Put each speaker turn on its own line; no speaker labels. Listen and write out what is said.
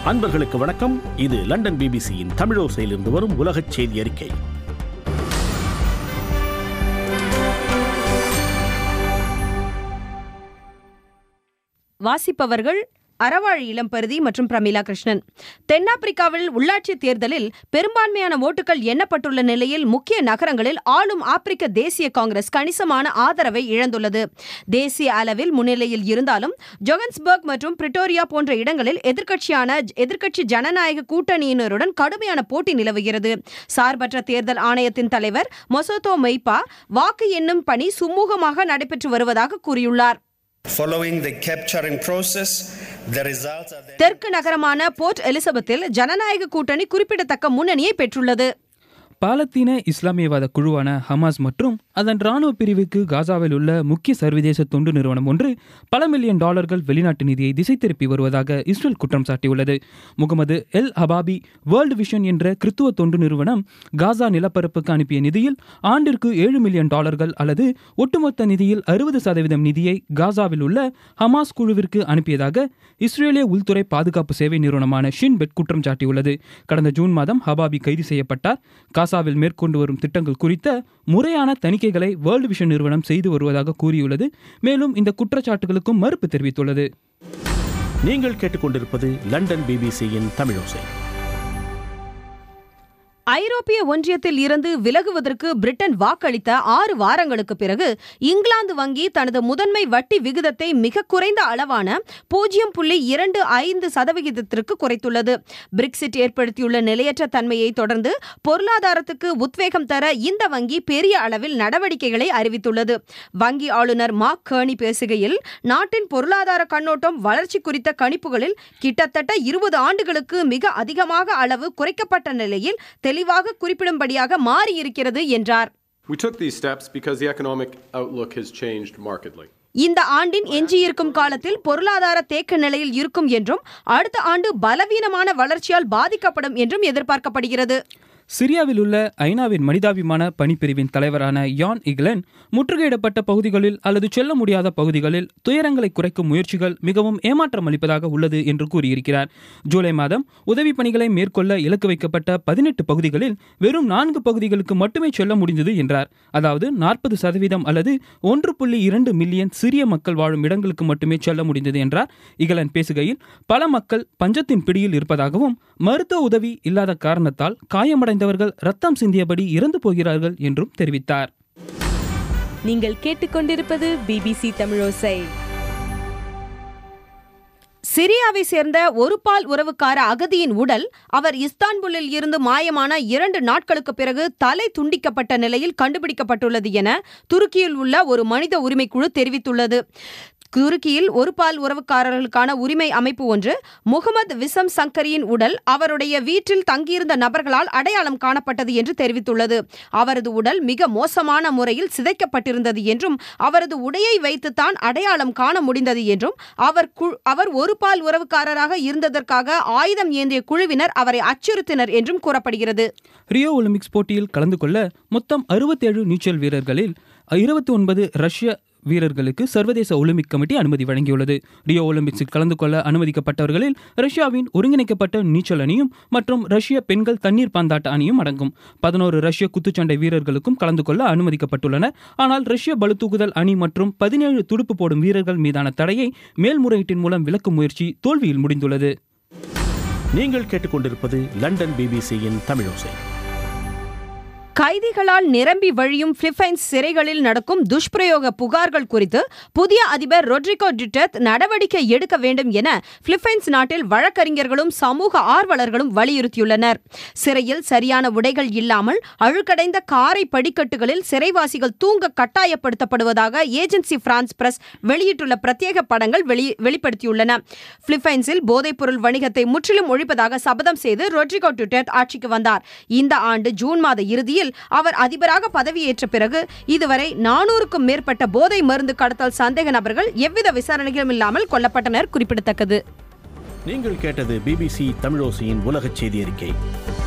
அன்பர்களுக்கு வணக்கம் இது லண்டன் பிபிசியின் தமிழோசையிலிருந்து வரும் உலகச் செய்தி அறிக்கை
வாசிப்பவர்கள் அறவாழி இளம்பருதி மற்றும் பிரமிளா கிருஷ்ணன் தென்னாப்பிரிக்காவில் உள்ளாட்சி தேர்தலில் பெரும்பான்மையான ஓட்டுகள் எண்ணப்பட்டுள்ள நிலையில் முக்கிய நகரங்களில் ஆளும் ஆப்பிரிக்க தேசிய காங்கிரஸ் கணிசமான ஆதரவை இழந்துள்ளது தேசிய அளவில் முன்னிலையில் இருந்தாலும் ஜோகன்ஸ்பர்க் மற்றும் பிரிட்டோரியா போன்ற இடங்களில் எதிர்க்கட்சியான எதிர்க்கட்சி ஜனநாயக கூட்டணியினருடன் கடுமையான போட்டி நிலவுகிறது சார்பற்ற தேர்தல் ஆணையத்தின் தலைவர் மொசோதோ மெய்பா வாக்கு எண்ணும் பணி சுமூகமாக நடைபெற்று வருவதாக கூறியுள்ளார்
Following the capturing process, the results are then
தெற்கு நகரமான போர்ட் எலிசபெத்தில் ஜனநாயக கூட்டணி குறிப்பிடத்தக்க முன்னணியை பெற்றுள்ளது
பாலத்தீன இஸ்லாமியவாத குழுவான ஹமாஸ் மற்றும் அதன் இராணுவ பிரிவுக்கு காசாவில் உள்ள முக்கிய சர்வதேச தொண்டு நிறுவனம் ஒன்று பல மில்லியன் டாலர்கள் வெளிநாட்டு நிதியை திசை திருப்பி வருவதாக இஸ்ரேல் குற்றம் சாட்டியுள்ளது Mohammed El Halabi World Vision என்ற கிறித்துவ தொண்டு நிறுவனம் காசா நிலப்பரப்புக்கு அனுப்பிய நிதியில் ஆண்டிற்கு ஏழு மில்லியன் டாலர்கள் அல்லது ஒட்டுமொத்த நிதியில் அறுபது சதவீதம் நிதியை காசாவில் உள்ள ஹமாஸ் குழுவிற்கு அனுப்பியதாக இஸ்ரேலிய உள்துறை பாதுகாப்பு சேவை நிறுவனமான ஷின்பெட் குற்றம் சாட்டியுள்ளது கடந்த ஜூன் மாதம் ஹபாபி கைது செய்யப்பட்டார் காசாவில் மேற்கொண்டு வரும் திட்டங்கள் குறித்த முறையான தணிக்கைகளை வேர்ல்டு விஷன் நிறுவனம் செய்து வருவதாக கூறியுள்ளது மேலும் இந்த குற்றச்சாட்டுகளுக்கும் மறுப்பு தெரிவித்துள்ளது
நீங்கள் கேட்டுக்கொண்டிருப்பது லண்டன் பிபிசியின் தமிழோசை
ஐரோப்பிய ஒன்றியத்தில் இருந்து விலகுவதற்கு பிரிட்டன் வாக்களித்த ஆறு வாரங்களுக்கு பிறகு இங்கிலாந்து வங்கி தனது முதன்மை வட்டி விகிதத்தை மிக குறைந்த அளவான பூஜ்ஜியம் புள்ளி இரண்டு ஐந்து சதவிகிதத்திற்கு குறைத்துள்ளது பிரிக்சிட் ஏற்படுத்தியுள்ள நிலையற்ற தன்மையை தொடர்ந்து பொருளாதாரத்துக்கு உத்வேகம் தர இந்த வங்கி பெரிய அளவில் நடவடிக்கைகளை அறிவித்துள்ளது வங்கி ஆளுநர் மார்க் கேர்னி பேசுகையில் நாட்டின் பொருளாதார கண்ணோட்டம் வளர்ச்சி குறித்த கணிப்புகளில் கிட்டத்தட்ட இருபது ஆண்டுகளுக்கு மிக அதிகமாக அளவு குறைக்கப்பட்ட நிலையில் தெளிவாக குறிப்பிடும்படியாக மாறியிருக்கிறது என்றார்
We took these steps because the economic outlook has changed markedly.
இந்த ஆண்டின் எஞ்சியிருக்கும் காலத்தில் பொருளாதார தேக்க நிலையில் இருக்கும் என்றும் அடுத்த ஆண்டு பலவீனமான வளர்ச்சியால் பாதிக்கப்படும் என்றும் எதிர்பார்க்கப்படுகிறது
சிரியாவில் உள்ள ஐநாவின் மனிதாபிமான பணிப்பிரிவின் தலைவரான யான் இக்லன் முற்றுகையிடப்பட்ட பகுதிகளில் அல்லது செல்ல முடியாத பகுதிகளில் துயரங்களை குறைக்கும் முயற்சிகள் மிகவும் ஏமாற்றம் அளிப்பதாக உள்ளது என்று கூறியிருக்கிறார் ஜூலை மாதம் உதவி பணிகளை மேற்கொள்ள இலக்கு வைக்கப்பட்ட பதினெட்டு பகுதிகளில் வெறும் நான்கு பகுதிகளுக்கு மட்டுமே செல்ல முடிந்தது என்றார் அதாவது நாற்பது சதவீதம் அல்லது ஒன்று புள்ளி இரண்டு மில்லியன் சிறிய மக்கள் வாழும் இடங்களுக்கு மட்டுமே செல்ல முடிந்தது என்றார் இகலன் பேசுகையில் பல மக்கள் பஞ்சத்தின் பிடியில் இருப்பதாகவும் மருத்துவ உதவி இல்லாத காரணத்தால் காயமடைந்தவர்கள் ரத்தம் சிந்தியபடி இறந்து போகிறார்கள் என்றும் தெரிவித்தார்
நீங்கள் கேட்டுக்கொண்டிருப்பது பிபிசி தமிழோசை
சிரியாவை சேர்ந்த ஒரு பால் உறவுக்கார அகதியின் உடல் அவர் இஸ்தான்புல்லில் இருந்து மாயமான இரண்டு நாட்களுக்கு பிறகு தலை துண்டிக்கப்பட்ட நிலையில் கண்டுபிடிக்கப்பட்டுள்ளது என துருக்கியில் உள்ள ஒரு மனித உரிமை குழு தெரிவித்துள்ளது துருக்கியில் ஒரு பால் உறவுக்காரர்களுக்கான உரிமை அமைப்பு ஒன்று முகமது விசம் சங்கரியின் உடல் அவருடைய வீட்டில் தங்கியிருந்த நபர்களால் அடையாளம் காணப்பட்டது என்று தெரிவித்துள்ளது அவரது உடல் மிக மோசமான முறையில் சிதைக்கப்பட்டிருந்தது என்றும் அவரது உடையை வைத்துத்தான் அடையாளம் காண முடிந்தது என்றும் அவர் கு- அவர் ஒரு பால் உறவுக்காரராக இருந்ததற்காக ஆயுதம் ஏந்திய குழுவினர் அவரை அச்சுறுத்தினர் என்றும் கூறப்படுகிறது
ரியோ ஒலிம்பிக்ஸ் போட்டியில் கலந்து கொள்ள மொத்தம் அறுபத்தேழு நீச்சல் வீரர்களில் இருபத்தி ஒன்பது ரஷ்ய வீரர்களுக்கு சர்வதேச ஒலிம்பிக் கமிட்டி அனுமதி வழங்கியுள்ளது ரியோ ஒலிம்பிக்ஸில் கலந்து கொள்ள அனுமதிக்கப்பட்டவர்களில் ரஷ்யாவின் ஒருங்கிணைக்கப்பட்ட நீச்சல் அணியும் மற்றும் ரஷ்ய பெண்கள் தண்ணீர் பந்தாட்ட அணியும் அடங்கும் பதினோரு ரஷ்ய குத்துச்சண்டை வீரர்களுக்கும் கலந்து கொள்ள அனுமதிக்கப்பட்டுள்ளனர் ஆனால் ரஷ்ய பளுதூக்குதல் அணி மற்றும் பதினேழு துடுப்பு போடும் வீரர்கள் மீதான தடையை மேல்முறையீட்டின் மூலம் விலக்கும் முயற்சி தோல்வியில் முடிந்துள்ளது
நீங்கள் கேட்டுக்கொண்டிருப்பது லண்டன் பிபிசியின் தமிழோசை
கைதிகளால் நிரம்பி வழியும் பிலிப்பைன்ஸ் சிறைகளில் நடக்கும் துஷ்பிரயோக புகார்கள் குறித்து புதிய அதிபர் ரொட்ரிகோ டிட்டத் நடவடிக்கை எடுக்க வேண்டும் என பிலிப்பைன்ஸ் நாட்டில் வழக்கறிஞர்களும் சமூக ஆர்வலர்களும் வலியுறுத்தியுள்ளனர் சிறையில் சரியான உடைகள் இல்லாமல் அழுக்கடைந்த காரை படிக்கட்டுகளில் சிறைவாசிகள் தூங்க கட்டாயப்படுத்தப்படுவதாக ஏஜென்சி பிரான்ஸ் பிரஸ் வெளியிட்டுள்ள பிரத்யேக படங்கள் வெளி வெளிப்படுத்தியுள்ளன பிலிப்பைன்ஸில் போதைப்பொருள் வணிகத்தை முற்றிலும் ஒழிப்பதாக சபதம் செய்து ரொட்ரிகோ டிட்டட் ஆட்சிக்கு வந்தார் இந்த ஆண்டு ஜூன் மாத இறுதியில் அவர் அதிபராக பதவியேற்ற பிறகு இதுவரை நானூறுக்கும் மேற்பட்ட போதை மருந்து கடத்தல் சந்தேக நபர்கள் எவ்வித விசாரணைகளும் இல்லாமல் கொல்லப்பட்டனர் குறிப்பிடத்தக்கது
நீங்கள் கேட்டது பிபிசி தமிழோசையின் உலகச் செய்தி அறிக்கை